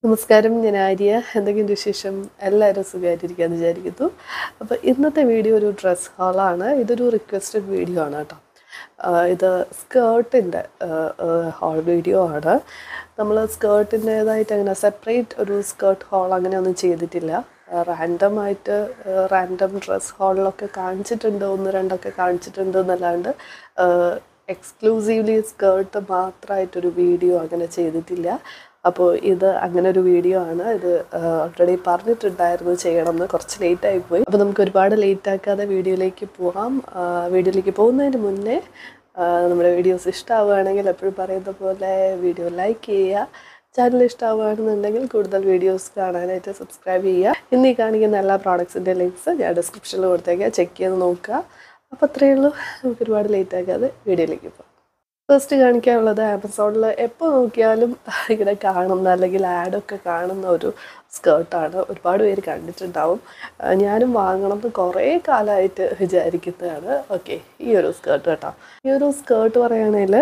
നമസ്കാരം ഞാൻ ആര്യ എന്തെങ്കിലും വിശേഷം എല്ലാവരും സുഖമായിട്ടിരിക്കാന്ന് വിചാരിക്കുന്നു അപ്പോൾ ഇന്നത്തെ വീഡിയോ ഒരു ഡ്രസ് ഹാളാണ് ഇതൊരു റിക്വസ്റ്റഡ് വീഡിയോ ആണ് കേട്ടോ ആഹ് ഇത് സ്കേർട്ടിൻ്റെ ഹാൾ വീഡിയോ ആണ് നമ്മൾ സ്കേർട്ടിൻ്റേതായിട്ട് അങ്ങനെ സെപ്പറേറ്റ് ഒരു സ്കേർട്ട് ഹാൾ അങ്ങനെ ഒന്നും ചെയ്തിട്ടില്ല റാൻഡം ആയിട്ട് റാൻഡം ഡ്രസ് ഹാളിലൊക്കെ കാണിച്ചിട്ടുണ്ട് ഒന്ന് രണ്ടൊക്കെ കാണിച്ചിട്ടുണ്ട് എന്നല്ലാണ്ട് എക്സ്ക്ലൂസീവ്ലി സ്കേർട്ട് മാത്രമായിട്ടൊരു വീഡിയോ അങ്ങനെ ചെയ്തിട്ടില്ല അപ്പോൾ ഇത് അങ്ങനെ ഒരു വീഡിയോ ആണ് ഇത് ഓൾറെഡി പറഞ്ഞിട്ടുണ്ടായിരുന്നു ചെയ്യണമെന്ന് കുറച്ച് ലേറ്റ് ആയിപ്പോയി അപ്പോൾ നമുക്ക് ഒരുപാട് ലേറ്റ് ആക്കാതെ വീഡിയോയിലേക്ക് പോകാം വീഡിയോയിലേക്ക് പോകുന്നതിന് മുന്നേ ആ, നമ്മുടെ വീഡിയോസ് ഇഷ്ടമാവുകയാണെങ്കിൽ എപ്പോഴും പറയുന്ന പോലെ വീഡിയോ ലൈക്ക് ചെയ്യുക ചാനൽ ഇഷ്ടമാവുകയാണെന്നുണ്ടെങ്കിൽ കൂടുതൽ വീഡിയോസ് കാണാനായിട്ട് സബ്സ്ക്രൈബ് ചെയ്യുക ഇന്ന് ഈ കാണിക്കുന്ന എല്ലാ പ്രോഡക്ട്സിൻ്റെ ലിങ്ക്സ് ഞാൻ ഡിസ്ക്രിപ്ഷനിൽ കൊടുത്തേക്കാം ചെക്ക് ചെയ്ത് നോക്കുക അപ്പോൾ അത്രയേ ഉള്ളൂ നമുക്ക് ഒരുപാട് ലേറ്റ് ആക്കാതെ വീഡിയോയിലേക്ക് പോകാം ഫസ്റ്റ് കാണിക്കാനുള്ളത് ആമസോണിൽ എപ്പോൾ നോക്കിയാലും ഇങ്ങനെ കാണുന്ന അല്ലെങ്കിൽ ആഡൊക്കെ കാണുന്ന ഒരു സ്കേർട്ടാണ് ഒരുപാട് പേര് കണ്ടിട്ടുണ്ടാവും ആ, ഞാനും വാങ്ങണം എന്ന് കുറേ കാലമായിട്ട് വിചാരിക്കുന്നതാണ് ഓക്കെ ഈ ഒരു സ്കേർട്ട് കേട്ടോ ഈ ഒരു സ്കേർട്ട് പറയുകയാണെങ്കിൽ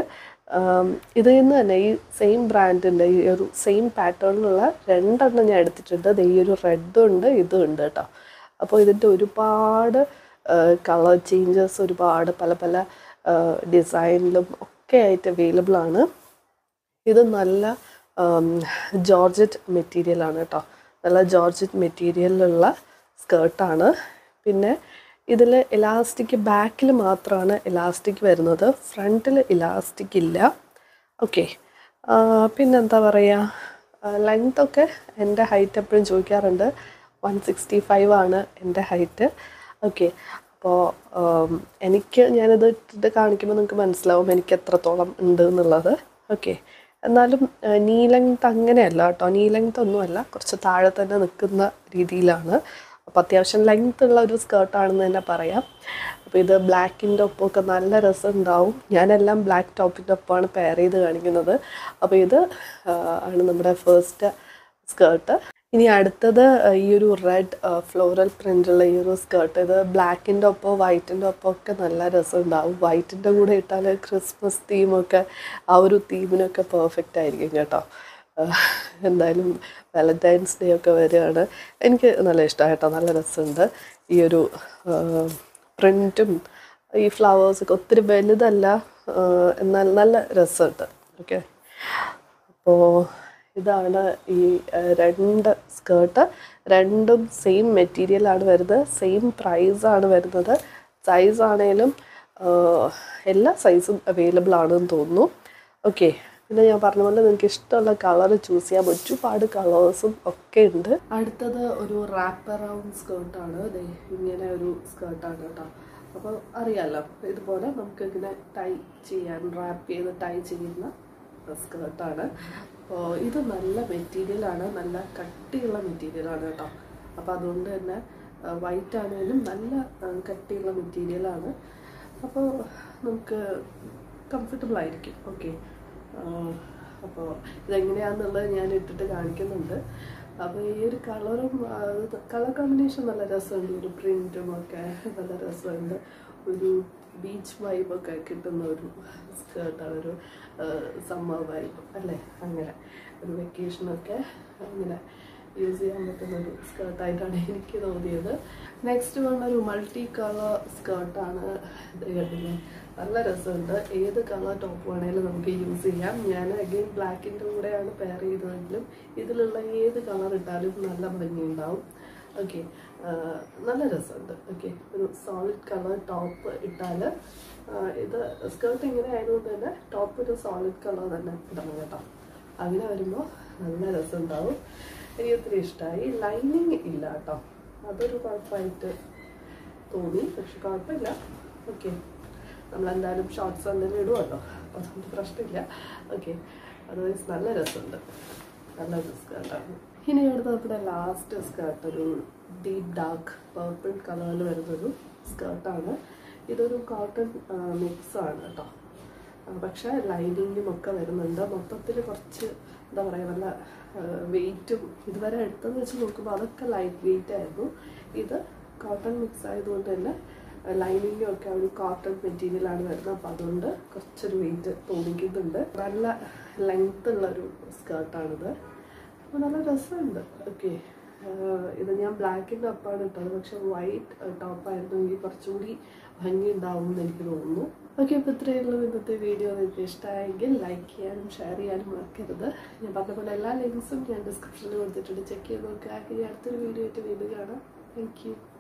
ഇതിൽ നിന്ന് തന്നെ ഈ സെയിം ബ്രാൻഡിൻ്റെ ഈ ഒരു സെയിം പാറ്റേണിലുള്ള രണ്ടെണ്ണം ഞാൻ എടുത്തിട്ടുണ്ട് ദേ ഈ ഒരു റെഡും ഉണ്ട് ഇതും ഉണ്ട് കേട്ടോ അപ്പോൾ ഇതിൻ്റെ ഒരുപാട് കളർ ചേഞ്ചസ് ഒരുപാട് പല പല ഡിസൈനിലും ഒക്കെ ആയിട്ട് അവൈലബിൾ ആണ് ഇത് നല്ല ജോർജറ്റ് മെറ്റീരിയലാണ് കേട്ടോ നല്ല ജോർജറ്റ് മെറ്റീരിയലിലുള്ള സ്കേർട്ടാണ് പിന്നെ ഇതിൽ ഇലാസ്റ്റിക് ബാക്കിൽ മാത്രമാണ് ഇലാസ്റ്റിക് വരുന്നത് ഫ്രണ്ടിൽ ഇലാസ്റ്റിക് ഇല്ല ഓക്കെ പിന്നെന്താ പറയുക ലെങ്ത് ഒക്കെ എൻ്റെ ഹൈറ്റ് എപ്പോഴും ചോദിക്കാറുണ്ട് വൺ സിക്സ്റ്റി ഫൈവ് ആണ് എൻ്റെ ഹൈറ്റ് ഓക്കെ അപ്പോൾ എനിക്ക് ഞാനിത് ഇട്ടിട്ട് കാണിക്കുമ്പോൾ നിങ്ങൾക്ക് മനസ്സിലാവും എനിക്ക് എത്രത്തോളം ഉണ്ട് എന്നുള്ളത് ഓക്കെ എന്നാലും നീ ലെങ്ത് അങ്ങനെയല്ല കേട്ടോ നീ ലെങ്ത് ഒന്നുമല്ല കുറച്ച് താഴെ തന്നെ നിൽക്കുന്ന രീതിയിലാണ് അപ്പോൾ അത്യാവശ്യം ലെങ്ത് ഉള്ള ഒരു സ്കേർട്ടാണെന്ന് തന്നെ പറയാം അപ്പോൾ ഇത് ബ്ലാക്കിൻ്റെ ഒപ്പമൊക്കെ നല്ല രസം ഉണ്ടാവും ഞാനെല്ലാം ബ്ലാക്ക് ടോപ്പിൻ്റെ ഒപ്പമാണ് പെയർ ചെയ്ത് കാണിക്കുന്നത് അപ്പോൾ ഇത് ആ, ആണ് നമ്മുടെ ഫസ്റ്റ് സ്കേർട്ട് ഇനി അടുത്തത് ഈ ഒരു റെഡ് ഫ്ലോറൽ പ്രിൻ്റുള്ള ഈ ഒരു സ്കേർട്ട് ഇത് ബ്ലാക്കിൻ്റെ ഒപ്പം വൈറ്റിൻ്റെ ഒപ്പം ഒക്കെ നല്ല രസം ഉണ്ടാവും വൈറ്റിൻ്റെ കൂടെ ഇട്ടാൽ ക്രിസ്മസ് തീമൊക്കെ ആ ഒരു തീമിനൊക്കെ പെർഫെക്റ്റ് ആയിരിക്കും കേട്ടോ ആഹ് എന്തായാലും വാലന്റൈൻസ് ഡേ ഒക്കെ വരികയാണ് എനിക്ക് നല്ല ഇഷ്ടമായി കേട്ടോ നല്ല രസമുണ്ട് ഈ ഒരു പ്രിൻറ്റും ഈ ഫ്ലവേഴ്സൊക്കെ ഒത്തിരി വലുതല്ല ആഹ് എന്നാൽ നല്ല രസമുണ്ട് ഓക്കെ അപ്പോൾ ഇതാണ് ഈ അഹ് രണ്ട് സ്കേർട്ട് രണ്ടും സെയിം മെറ്റീരിയലാണ് വരുന്നത് സെയിം പ്രൈസാണ് വരുന്നത് സൈസ് ആണേലും ആഹ് എല്ലാ സൈസും അവൈലബിൾ ആണെന്ന് തോന്നുന്നു ഓക്കെ പിന്നെ ഞാൻ പറഞ്ഞ പോലെ നിങ്ങൾക്ക് ഇഷ്ടമുള്ള കളർ ചൂസ് ചെയ്യാം ഒരുപാട് കളേഴ്സും ഒക്കെ ഉണ്ട് അടുത്തത് ഒരു റാപ്പ് അറൗണ്ട് സ്കേർട്ടാണ് ഇങ്ങനെ ഒരു സ്കേർട്ടാണ് കേട്ടോ അപ്പോൾ അറിയാമല്ലോ ഇതുപോലെ നമുക്ക് ഇങ്ങനെ ടൈ ചെയ്യാൻ റാപ്പ് ചെയ്ത് ടൈ ചെയ്യുന്ന സ്കേർട്ടാണ് അപ്പോൾ ഇത് നല്ല മെറ്റീരിയലാണ് നല്ല കട്ടിയുള്ള മെറ്റീരിയലാണ് കേട്ടോ അപ്പോൾ അതുകൊണ്ട് തന്നെ വൈറ്റ് ആണെങ്കിലും നല്ല ആ, കട്ടിയുള്ള മെറ്റീരിയലാണ് അപ്പോൾ നമുക്ക് കംഫർട്ടബിൾ ആയിരിക്കും ഓക്കെ അപ്പോൾ ഇതെങ്ങനെയാണെന്നുള്ളത് ഞാൻ ഇട്ടിട്ട് കാണിക്കുന്നുണ്ട് അപ്പോൾ ഈ ഒരു കളറും കളർ കോമ്പിനേഷൻ നല്ല രസമുണ്ട് ഒരു പ്രിൻറ്റും ഒക്കെ നല്ല രസമുണ്ട് ഒരു ബീച്ച് വൈബൊക്കെ കിട്ടുന്ന ഒരു സ്കേർട്ടാണ് ഒരു സമ്മർ വൈബ് അല്ലേ അങ്ങനെ ഒരു വെക്കേഷനൊക്കെ അങ്ങനെ യൂസ് ചെയ്യാൻ പറ്റുന്ന ഒരു സ്കേർട്ടായിട്ടാണ് എനിക്ക് തോന്നിയത് നെക്സ്റ്റ് വന്ന ഒരു മൾട്ടി കളർ സ്കേർട്ടാണ് ഇത് കണ്ടില്ലേ നല്ല രസമുണ്ട് ഏത് കളർ ടോപ്പ് വേണേലും നമുക്ക് യൂസ് ചെയ്യാം ഞാൻ അഗെയിൻ ബ്ലാക്കിൻ്റെ കൂടെയാണ് പെയർ ചെയ്തതെങ്കിലും ഇതിലുള്ള ഏത് കളർ ഇട്ടാലും നല്ല ഭംഗിയുണ്ടാവും ഓക്കെ നല്ല രസമുണ്ട് ഓക്കെ ഒരു സോളിഡ് കളർ ടോപ്പ് ഇട്ടാൽ ഇത് സ്കേർട്ട് ഇങ്ങനെ ആയതുകൊണ്ട് തന്നെ ടോപ്പ് ഒരു സോളിഡ് കളർ തന്നെ ഇടണം കേട്ടോ അങ്ങനെ വരുമ്പോൾ നല്ല രസമുണ്ടാവും എനിക്ക് ഒത്തിരി ഇഷ്ടമായി ലൈനിങ് ഇല്ല കേട്ടോ അതൊരു കുഴപ്പമായിട്ട് തോന്നി പക്ഷെ കുഴപ്പമില്ല ഓക്കെ നമ്മളെന്തായാലും ഷോർട്ട്സ് എന്തെങ്കിലും ഇടുമല്ലോ അപ്പോൾ അതുകൊണ്ട് പ്രശ്നമില്ല ഓക്കെ അതർവൈസ് നല്ല രസമുണ്ട് നല്ല സ്കേർട്ടാണ് ഇനി അടുത്ത നമ്മുടെ ലാസ്റ്റ് സ്കേർട്ട് ഒരു ഡീപ്പ് ഡാർക്ക് പർപ്പിൾ കളറിൽ വരുന്നൊരു സ്കേർട്ടാണ് ഇതൊരു കോട്ടൺ മിക്സ് ആണ് കേട്ടോ ആ, പക്ഷേ ലൈനിങ്ങും ഒക്കെ വരുന്നുണ്ട് മൊത്തത്തിൽ കുറച്ച് എന്താ പറയുക നല്ല വെയിറ്റും ഇതുവരെ എടുത്തെന്ന് വെച്ച് നോക്കുമ്പോൾ അതൊക്കെ ലൈറ്റ് വെയിറ്റ് ആയിരുന്നു ഇത് കോട്ടൺ മിക്സ് ആയതുകൊണ്ട് തന്നെ ലൈനിങ്ങും ഒക്കെ ഒരു കോട്ടൺ മെറ്റീരിയലാണ് വരുന്നത് അപ്പോൾ അതുകൊണ്ട് കുറച്ചൊരു വെയിറ്റ് തോന്നിക്കുന്നുണ്ട് നല്ല ലെങ്ത് ഉള്ളൊരു സ്കേർട്ടാണിത് അപ്പോൾ നല്ല രസമുണ്ട് ഓക്കെ ഇത് ഞാൻ ബ്ലാക്കിൻ്റെ ടോപ്പാണ് ഇട്ടത് പക്ഷെ വൈറ്റ് ടോപ്പായിരുന്നെങ്കിൽ കുറച്ചുകൂടി ഭംഗി ഉണ്ടാവും എന്ന് എനിക്ക് തോന്നുന്നു ഓക്കെ അപ്പോൾ ഇത്രയേ ഉള്ളൂ ഇന്നത്തെ വീഡിയോ നിങ്ങൾക്ക് ഇഷ്ടമായെങ്കിൽ ലൈക്ക് ചെയ്യാനും ഷെയർ ചെയ്യാനും മറക്കരുത് ഞാൻ പറഞ്ഞ പോലെ എല്ലാ ലിങ്ക്സും ഞാൻ ഡിസ്ക്രിപ്ഷനിൽ കൊടുത്തിട്ടുണ്ട് ചെക്ക് ചെയ്ത് നോക്കുക ഇനി അടുത്തൊരു വീഡിയോ ആയിട്ട് വീണ്ടും കാണാം താങ്ക് യു